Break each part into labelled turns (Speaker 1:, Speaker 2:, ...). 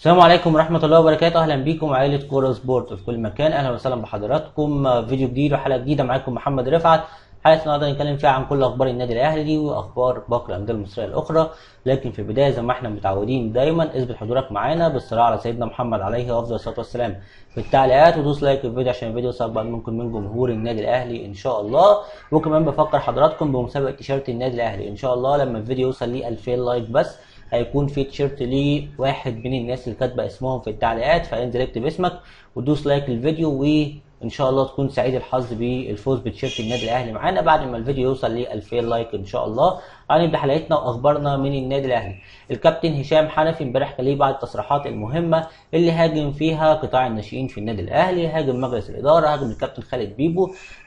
Speaker 1: السلام عليكم ورحمة الله وبركاته أهلا بيكم عائلة كورة سبورت في كل مكان أهلا وسهلا بحضراتكم آه، فيديو جديد وحلقة جديدة معاكم محمد رفعت حلقة النهارده هنتكلم فيها عن كل أخبار النادي الأهلي وأخبار باقي الأندية المصرية الأخرى لكن في البداية زي ما احنا متعودين دايما اثبت حضورك معانا بالصلاة على سيدنا محمد عليه أفضل الصلاة والسلام في التعليقات ودوس لايك الفيديو عشان الفيديو يوصل أكبر ممكن من جمهور النادي الأهلي إن شاء الله وكمان بفكر حضراتكم بمسابقة تيشيرت النادي الأهلي إن شاء الله لما الفيديو يوصل ليه 2000 لايك بس هيكون في تيشيرت لواحد من الناس اللي كاتبه اسمهم في التعليقات فانزل اكتب اسمك ودوس لايك للفيديو وان شاء الله تكون سعيد الحظ بالفوز بتيشيرت النادي الاهلي معانا بعد ما الفيديو يوصل ل 2000 لايك ان شاء الله هنبدا حلقتنا واخبارنا من النادي الاهلي الكابتن هشام حنفي امبارح كان ليه بعض التصريحات المهمه اللي هاجم فيها قطاع الناشئين في النادي الاهلي هاجم مجلس الاداره هاجم الكابتن خالد بيبو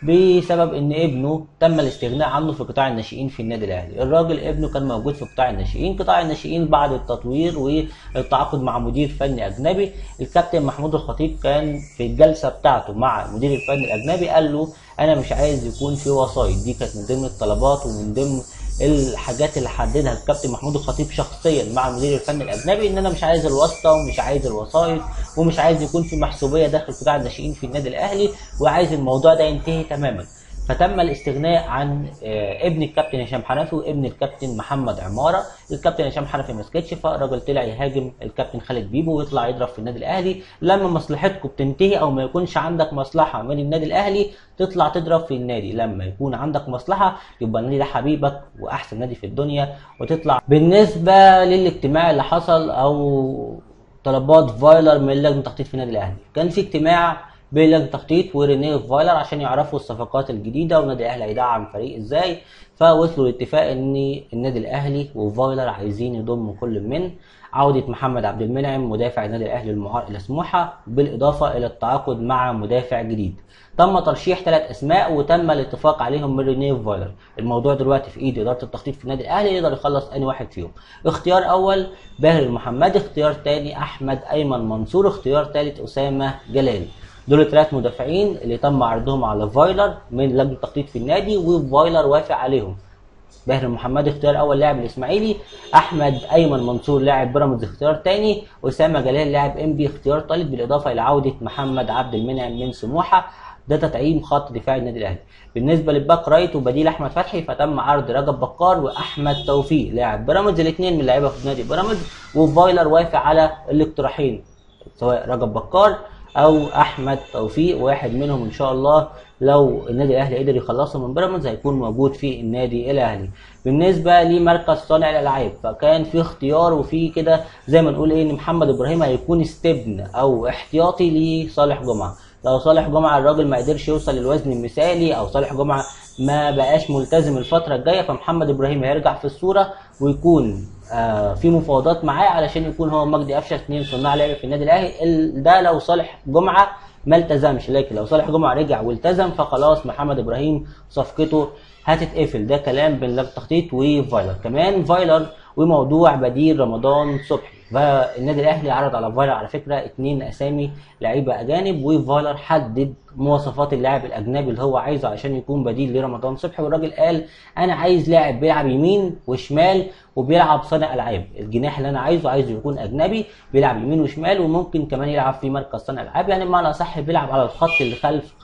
Speaker 1: بسبب ان ابنه تم الاستغناء عنه في قطاع الناشئين في النادي الاهلي الراجل ابنه كان موجود في قطاع الناشئين قطاع الناشئين بعد التطوير والتعاقد مع مدير فني اجنبي الكابتن محمود الخطيب كان في الجلسه بتاعته مع المدير الفني الاجنبي قال له انا مش عايز يكون في وسايط دي كانت من ضمن الطلبات ومن ضمن الحاجات اللي حددها الكابتن محمود الخطيب شخصيا مع المدير الفني الاجنبي ان انا مش عايز الواسطه ومش عايز الوسايط ومش عايز يكون في محسوبيه داخل قطاع الناشئين في النادي الاهلي وعايز الموضوع ده ينتهي تماما فتم الاستغناء عن آه، ابن الكابتن هشام حنفي وابن الكابتن محمد عماره الكابتن هشام حنفي ما سكتش فالراجل طلع يهاجم الكابتن خالد بيبو ويطلع يضرب في النادي الاهلي لما مصلحتكم بتنتهي او ما يكونش عندك مصلحه من النادي الاهلي تطلع تضرب في النادي لما يكون عندك مصلحه يبقى النادي ده حبيبك واحسن نادي في الدنيا وتطلع بالنسبه للاجتماع اللي حصل او طلبات فايلر من لجنه التخطيط في النادي الاهلي كان في اجتماع بين لجنه التخطيط ورينيه فايلر عشان يعرفوا الصفقات الجديده والنادي الاهلي هيدعم فريق ازاي فوصلوا لاتفاق ان النادي الاهلي وفايلر عايزين يضموا كل من عودة محمد عبد المنعم مدافع النادي الاهلي المعار الى سموحة بالاضافة الى التعاقد مع مدافع جديد تم ترشيح ثلاث اسماء وتم الاتفاق عليهم من رينيه فايلر الموضوع دلوقتي في ايد اداره التخطيط في النادي الاهلي يقدر يخلص انهي واحد فيهم اختيار اول باهر المحمدي اختيار ثاني احمد ايمن منصور اختيار ثالث اسامه جلال دول الثلاث مدافعين اللي تم عرضهم على فايلر من لجنه التخطيط في النادي وفايلر وافق عليهم باهر المحمدي اختيار اول لاعب الاسماعيلي احمد ايمن منصور لاعب بيراميدز اختيار ثاني اسامه جلال لاعب ام بي اختيار ثالث بالاضافه الى عوده محمد عبد المنعم من سموحه ده تدعيم خط دفاع النادي الاهلي بالنسبه للباك رايت وبديل احمد فتحي فتم عرض رجب بكار واحمد توفيق لاعب بيراميدز الاثنين من لعيبه في نادي بيراميدز وفايلر وافق على الاقتراحين سواء رجب بكار او احمد توفيق واحد منهم ان شاء الله لو النادي الاهلي قدر يخلصه من بيراميدز هيكون موجود في النادي الاهلي بالنسبه لمركز صانع الالعاب فكان في اختيار وفي كده زي ما نقول ايه ان محمد ابراهيم هيكون استبن او احتياطي لصالح جمعه لو صالح جمعه الراجل ما قدرش يوصل للوزن المثالي او صالح جمعه ما بقاش ملتزم الفتره الجايه فمحمد ابراهيم هيرجع في الصوره ويكون آه في مفاوضات معاه علشان يكون هو مجدي قفشه اثنين صناع لعب في النادي الاهلي ال- ده لو صالح جمعه ما التزمش لكن لو صالح جمعه رجع والتزم فخلاص محمد ابراهيم صفقته هتتقفل ده كلام بين لجنه التخطيط وفايلر كمان فايلر وموضوع بديل رمضان صبحي فالنادي الاهلي عرض على فايلر على فكره اثنين اسامي لعيبه اجانب وفايلر حدد مواصفات اللاعب الاجنبي اللي هو عايزه عشان يكون بديل لرمضان صبحي والراجل قال انا عايز لاعب بيلعب يمين وشمال وبيلعب صانع العاب الجناح اللي انا عايزه عايزه يكون اجنبي بيلعب يمين وشمال وممكن كمان يلعب في مركز صانع العاب يعني بمعنى اصح بيلعب على الخط اللي خلف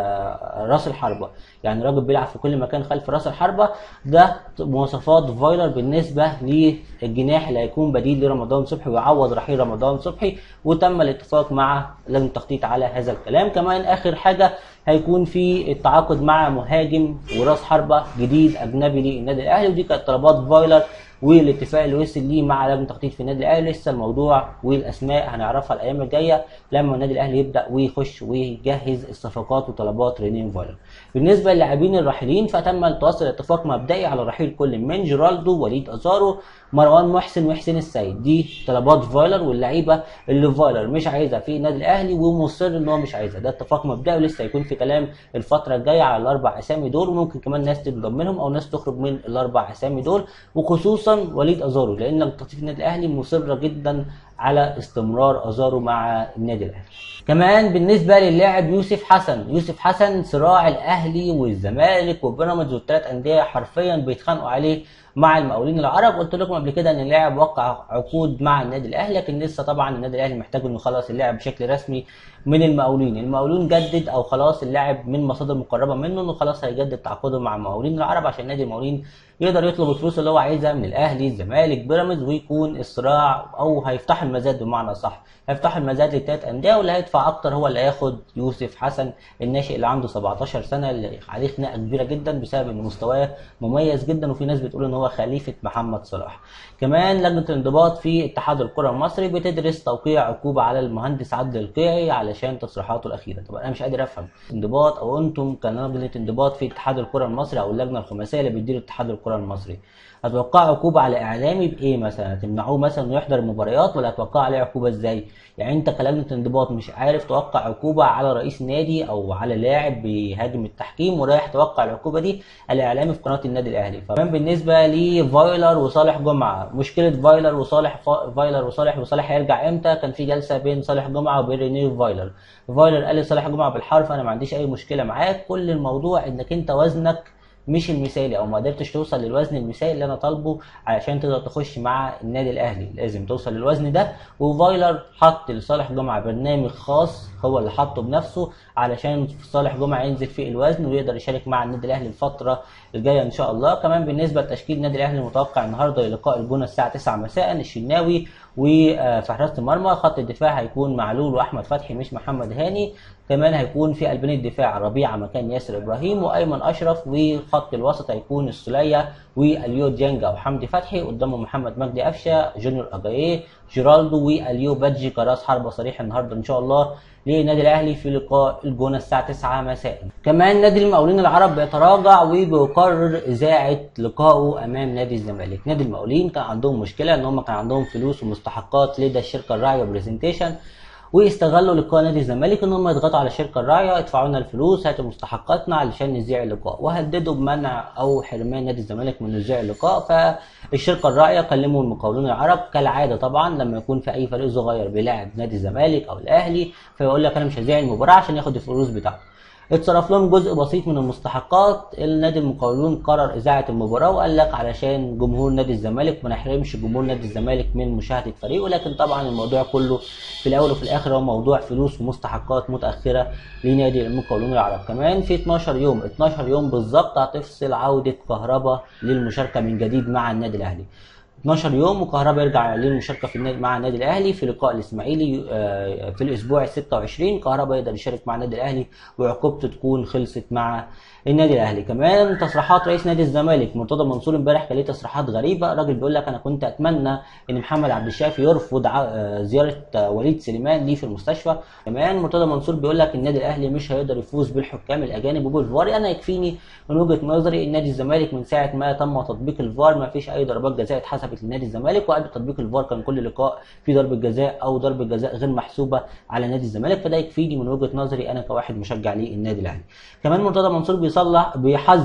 Speaker 1: آه، راس الحربه يعني راجل بيلعب في كل مكان خلف راس الحربه ده مواصفات فايلر بالنسبه للجناح اللي هيكون بديل لرمضان صبحي ويعوض رحيل رمضان صبحي وتم الاتفاق مع لجنه التخطيط على هذا الكلام كمان اخر حاجه هيكون في التعاقد مع مهاجم وراس حربه جديد اجنبي للنادي الاهلي ودي كانت طلبات فايلر والاتفاق اللي وصل ليه مع لجنه التخطيط في النادي الاهلي لسه الموضوع والاسماء هنعرفها الايام الجايه لما النادي الاهلي يبدا ويخش ويجهز الصفقات وطلبات رينين فايلر. بالنسبه للاعبين الراحلين فتم التوصل اتفاق مبدئي على رحيل كل من جيرالدو وليد ازارو مروان محسن وحسين السيد دي طلبات فايلر واللعيبه اللي فايلر مش عايزها في النادي الاهلي ومصر ان هو مش عايزها ده اتفاق مبدئي ولسه هيكون في كلام الفتره الجايه على الاربع اسامي دول وممكن كمان ناس تنضم لهم او ناس تخرج من الاربع اسامي دول وخصوصا وليد ازارو لان تخطيط النادي الاهلي مصره جدا على استمرار ازارو مع النادي الاهلي كمان بالنسبه للاعب يوسف حسن يوسف حسن صراع الاهلي والزمالك وبيراميدز والثلاث انديه حرفيا بيتخانقوا عليه مع المقاولين العرب قلت لكم قبل كده ان اللاعب وقع عقود مع النادي الاهلي لكن لسه طبعا النادي الاهلي محتاج انه يخلص اللاعب بشكل رسمي من المقاولين المقاولون جدد او خلاص اللاعب من مصادر مقربه منه انه خلاص هيجدد تعاقده مع المقاولين العرب عشان نادي المقاولين يقدر يطلب الفلوس اللي هو عايزها من الاهلي الزمالك بيراميدز ويكون الصراع او هيفتح المزاد بمعنى صح هيفتح المزاد للتلات انديه واللي هيدفع اكتر هو اللي هياخد يوسف حسن الناشئ اللي عنده 17 سنه اللي عليه خناقه كبيره جدا بسبب ان مستواه مميز جدا وفي ناس بتقول ان هو خليفه محمد صلاح كمان لجنه الانضباط في اتحاد الكره المصري بتدرس توقيع عقوبه على المهندس عادل القيعي علشان تصريحاته الاخيره طب انا مش قادر افهم انضباط او انتم كلجنه انضباط في اتحاد الكره المصري او اللجنه الخماسيه اللي بتدير اتحاد الكره المصري هتوقع عقوبه على اعلامي بايه مثلا هتمنعوه مثلا انه يحضر المباريات ولا هتوقع عليه عقوبه ازاي يعني انت كلجنه انضباط مش عارف توقع عقوبه على رئيس نادي او على لاعب بيهاجم التحكيم ورايح توقع العقوبه دي على اعلامي في قناه النادي الاهلي كمان بالنسبه لفايلر وصالح جمعه مشكله فايلر وصالح فايلر وصالح وصالح هيرجع امتى كان في جلسه بين صالح جمعه وبين رينيه فايلر فايلر قال لصالح جمعه بالحرف انا ما عنديش اي مشكله معاك كل الموضوع انك انت وزنك مش المثالي او ما قدرتش توصل للوزن المثالي اللي انا طالبه علشان تقدر تخش مع النادي الاهلي لازم توصل للوزن ده وفايلر حط لصالح جمعه برنامج خاص هو اللي حاطه بنفسه علشان صالح جمعه ينزل في الوزن ويقدر يشارك مع النادي الاهلي الفتره الجايه ان شاء الله كمان بالنسبه لتشكيل النادي الاهلي المتوقع النهارده لقاء الجونه الساعه 9 مساء الشناوي وفي حراسه المرمى خط الدفاع هيكون معلول واحمد فتحي مش محمد هاني كمان هيكون في قلبين الدفاع ربيعه مكان ياسر ابراهيم وايمن اشرف وخط الوسط هيكون السوليه واليو ديانج او حمدي فتحي قدامه محمد مجدي قفشه جونيور اجاييه جيرالدو واليو بادجي كراس حربه صريح النهارده ان شاء الله للنادي الاهلي في لقاء الجونه الساعه 9 مساء. كمان نادي المقاولين العرب بيتراجع وبيقرر اذاعه لقائه امام نادي الزمالك. نادي المقاولين كان عندهم مشكله ان هم كان عندهم فلوس ومستحقات لدى الشركه الراعيه برزنتيشن ويستغلوا لقاء نادي الزمالك ان هم يضغطوا على الشركه الراعيه ادفعوا لنا الفلوس هاتوا مستحقاتنا علشان نذيع اللقاء وهددوا بمنع او حرمان نادي الزمالك من نذيع اللقاء فالشركه الراعيه كلموا المقاولون العرب كالعاده طبعا لما يكون في اي فريق صغير بيلاعب نادي الزمالك او الاهلي فيقول لك انا مش هذيع المباراه عشان ياخد الفلوس بتاعته اتصرف لهم جزء بسيط من المستحقات النادي المقاولون قرر اذاعه المباراه وقال لك علشان جمهور نادي الزمالك ما نحرمش جمهور نادي الزمالك من مشاهده فريقه لكن طبعا الموضوع كله في الاول وفي الاخر هو موضوع فلوس ومستحقات متاخره لنادي المقاولون العرب كمان في 12 يوم 12 يوم بالظبط هتفصل عوده كهربا للمشاركه من جديد مع النادي الاهلي 12 يوم وكهربا يرجع للمشاركه في النادي مع النادي الاهلي في لقاء الاسماعيلي في الاسبوع ال 26 كهربا يقدر يشارك مع النادي الاهلي وعقوبته تكون خلصت مع النادي الاهلي كمان تصريحات رئيس نادي الزمالك مرتضى منصور امبارح كان ليه تصريحات غريبه الراجل بيقول لك انا كنت اتمنى ان محمد عبد الشافي يرفض زياره وليد سليمان ليه في المستشفى كمان مرتضى منصور بيقول لك النادي الاهلي مش هيقدر يفوز بالحكام الاجانب وبالفار انا يكفيني من وجهه نظري النادي الزمالك من ساعه ما تم تطبيق الفار ما فيش اي ضربات جزاء اتحسبت لنادي الزمالك وقبل تطبيق الفار كان كل لقاء في ضربه جزاء او ضربه جزاء غير محسوبه على نادي الزمالك فده يكفيني من وجهه نظري انا كواحد مشجع للنادي الاهلي كمان مرتضى منصور بيصلح بيحذر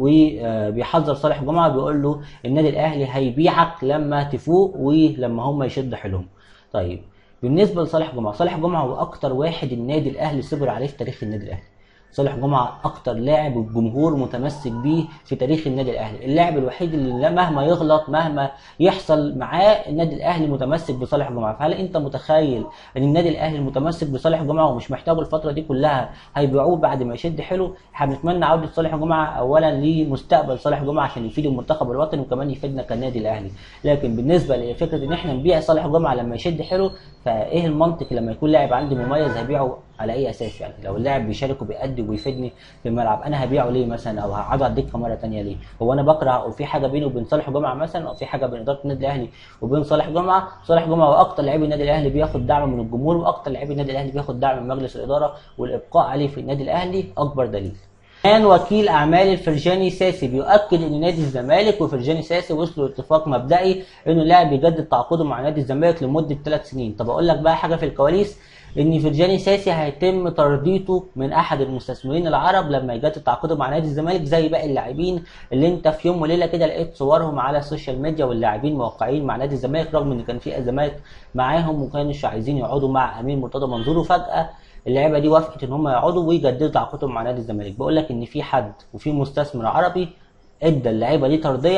Speaker 1: وبيحذر صالح جمعه بيقول له النادي الاهلي هيبيعك لما تفوق ولما هم يشد حيلهم طيب بالنسبه لصالح جمعه صالح جمعه هو اكتر واحد النادي الاهلي صبر عليه في تاريخ النادي الاهلي صالح جمعه اكتر لاعب الجمهور متمسك بيه في تاريخ النادي الاهلي اللاعب الوحيد اللي مهما يغلط مهما يحصل معاه النادي الاهلي متمسك بصالح جمعه فهل انت متخيل ان النادي الاهلي المتمسك بصالح جمعه ومش محتاجه الفتره دي كلها هيبيعوه بعد ما يشد حلو احنا بنتمنى عوده صالح جمعه اولا لمستقبل صالح جمعه عشان يفيد المنتخب الوطني وكمان يفيدنا كالنادي الاهلي لكن بالنسبه لفكره ان احنا نبيع صالح جمعه لما يشد حلو فايه المنطق لما يكون لاعب عندي مميز هبيعه على اي اساس يعني لو اللاعب بيشارك وبيأدي وبيفيدني في الملعب انا هبيعه ليه مثلا او هقعده على الدكه مره ثانيه ليه هو انا بكره او في حاجه بيني وبين صالح جمعه مثلا او في حاجه بين اداره النادي الاهلي وبين صالح جمعه صالح جمعه هو اكتر لاعبي النادي الاهلي بياخد دعم من الجمهور واكتر لاعبي النادي الاهلي بياخد دعم من مجلس الاداره والابقاء عليه في النادي الاهلي اكبر دليل كان وكيل اعمال الفرجاني ساسي بيؤكد ان نادي الزمالك وفرجاني ساسي وصلوا لاتفاق مبدئي انه اللاعب يجدد تعاقده مع نادي الزمالك لمده ثلاث سنين طب اقول لك بقى حاجه في الكواليس ان فرجاني ساسي هيتم ترضيته من احد المستثمرين العرب لما يجدد تعاقده مع نادي الزمالك زي باقي اللاعبين اللي انت في يوم وليله كده لقيت صورهم على السوشيال ميديا واللاعبين موقعين مع نادي الزمالك رغم ان كان في ازمات معاهم وكانش عايزين يقعدوا مع امين مرتضى منظور وفجاه اللعيبه دي وافقت ان هم يقعدوا ويجددوا تعاقدهم مع نادي الزمالك بقول لك ان في حد وفي مستثمر عربي ادى اللعيبه دي ترضيه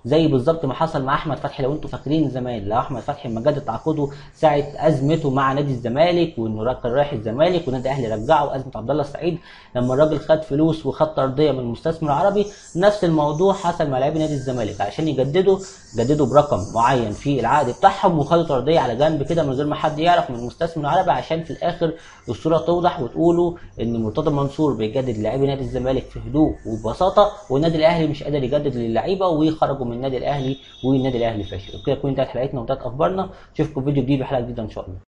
Speaker 1: زي بالظبط ما حصل مع احمد فتحي لو انتم فاكرين زمان لو احمد فتحي لما جدد تعاقده ساعه ازمته مع نادي الزمالك وانه كان رايح الزمالك والنادي الاهلي رجعه وازمه عبد الله السعيد لما الراجل خد فلوس وخد ترضيه من المستثمر العربي نفس الموضوع حصل مع لاعبي نادي الزمالك عشان يجددوا جددوا برقم معين في العقد بتاعهم وخدوا ترضيه على جنب كده من غير ما حد يعرف من المستثمر العربي عشان في الاخر الصوره توضح وتقولوا ان مرتضى منصور بيجدد للاعبي نادي الزمالك في هدوء وببساطه والنادي الاهلي مش قادر يجدد للعيبه ويخرجوا من النادي الاهلي والنادي الاهلي فاشل وكده تكون انتهت حلقتنا وانتهت اخبارنا اشوفكم فيديو جديد وحلقه جديده ان شاء الله